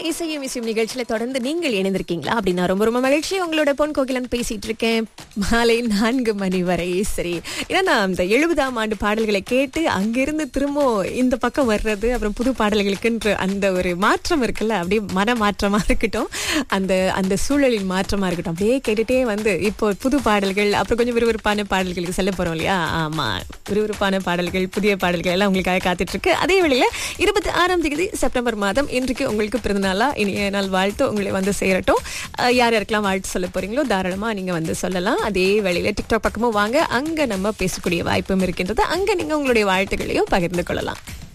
இசையும் இசையும் நிகழ்ச்சியில தொடர்ந்து நீங்கள் இணைந்திருக்கீங்களா அப்படின்னா ரொம்ப ரொம்ப மகிழ்ச்சி உங்களோட பொன் கோகிலன் பேசிட்டு இருக்கேன் மாலை நான்கு மணி வரை சரி ஏன்னா அந்த எழுபதாம் ஆண்டு பாடல்களை கேட்டு அங்கிருந்து திரும்ப இந்த பக்கம் வர்றது அப்புறம் புது பாடல்களுக்குன்ற அந்த ஒரு மாற்றம் இருக்குல்ல அப்படியே மன மாற்றமா இருக்கட்டும் அந்த அந்த சூழலின் மாற்றமா இருக்கட்டும் அப்படியே கேட்டுட்டே வந்து இப்போ புது பாடல்கள் அப்புறம் கொஞ்சம் விறுவிறுப்பான பாடல்களுக்கு செல்ல போறோம் இல்லையா ஆமா விறுவிறுப்பான பாடல்கள் புதிய பாடல்கள் எல்லாம் உங்களுக்காக காத்துட்டு இருக்கு அதே வேளையில இருபத்தி ஆறாம் தேதி செப்டம்பர் மாதம் இன்றைக்கு உங்களுக்கு பிறந்தநாளா இனிய நாள் வாழ்த்து உங்களை வந்து சேரட்டும் அஹ் யார் யாருக்கெல்லாம் வாழ்த்து சொல்ல போறீங்களோ தாராளமா நீங்க வந்து சொல்லலாம் அதே வேளையில டிக்டாக் பக்கமும் வாங்க அங்க நம்ம பேசக்கூடிய வாய்ப்பும் இருக்கின்றது அங்க நீங்க உங்களுடைய வாழ்த்துக்களையும் பகிர்ந்து கொள்ளலாம்